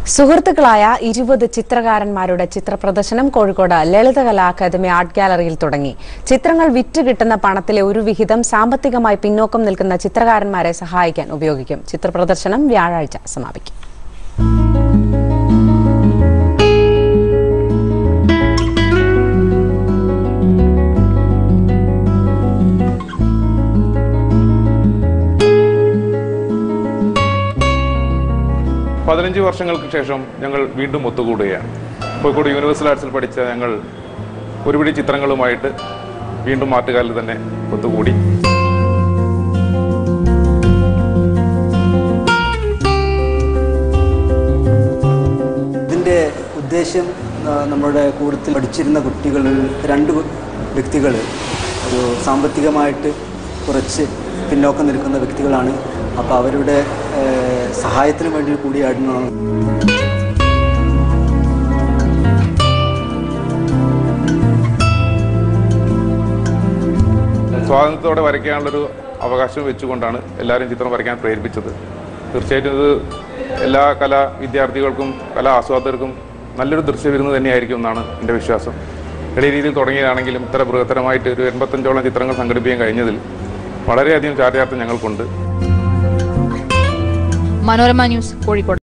സുഹൃത്തുക്കളായ ഇരുപത് ചിത്രകാരന്മാരുടെ ചിത്രപ്രദർശനം കോഴിക്കോട് ലളിതകലാ അക്കാദമി ആർട്ട് ഗാലറിയിൽ തുടങ്ങി ചിത്രങ്ങൾ വിറ്റ് കിട്ടുന്ന പണത്തിലെ ഒരു വിഹിതം സാമ്പത്തികമായി പിന്നോക്കം നിൽക്കുന്ന ചിത്രകാരന്മാരെ സഹായിക്കാൻ ഉപയോഗിക്കും ചിത്രപ്രദർശനം വ്യാഴാഴ്ച സമാപിക്കും പതിനഞ്ച് വർഷങ്ങൾക്ക് ശേഷം ഞങ്ങൾ വീണ്ടും ഒത്തുകൂടുകയാണ് കോഴിക്കോട് യൂണിവേഴ്സൽ ആർട്സിൽ പഠിച്ച ഞങ്ങൾ ഒരുപിടി ചിത്രങ്ങളുമായിട്ട് വീണ്ടും ആറ്റുകാലിൽ തന്നെ ഒത്തുകൂടി ഇതിൻ്റെ ഉദ്ദേശം ആ, നമ്മുടെ കൂട്ടത്തിൽ പഠിച്ചിരുന്ന കുട്ടികളിൽ രണ്ട് വ്യക്തികൾ ഒരു സാമ്പത്തികമായിട്ട് കുറച്ച് പിന്നോക്കം നിൽക്കുന്ന വ്യക്തികളാണ് അപ്പോൾ അവരുടെ ഏ, സഹായത്തിന് വേണ്ടി കൂടിയായിരുന്നു സ്വാതന്ത്ര്യത്തോടെ വരയ്ക്കാനുള്ളൊരു അവകാശം വെച്ചുകൊണ്ടാണ് എല്ലാവരും ചിത്രം വരയ്ക്കാൻ പ്രേരിപ്പിച്ചത് തീർച്ചയായിട്ടും ഇത് എല്ലാ കലാ വിദ്യാർത്ഥികൾക്കും കലാ ആസ്വാദകർക്കും നല്ലൊരു ദൃശ്യവിരുന്ന് തന്നെയായിരിക്കും എന്നാണ് എൻ്റെ വിശ്വാസം എളിയ രീതിയിൽ തുടങ്ങിയതാണെങ്കിലും ഇത്ര ബൃഹത്തരമായിട്ട് ഒരു എൺപത്തഞ്ചോളം ചിത്രങ്ങൾ സംഘടിപ്പിക്കാൻ കഴിഞ്ഞതിൽ വളരെയധികം ചാരിതാർത്ഥ്യം ഞങ്ങൾക്കുണ്ട് മനോരമ ന്യൂസ് കോഴിക്കോട്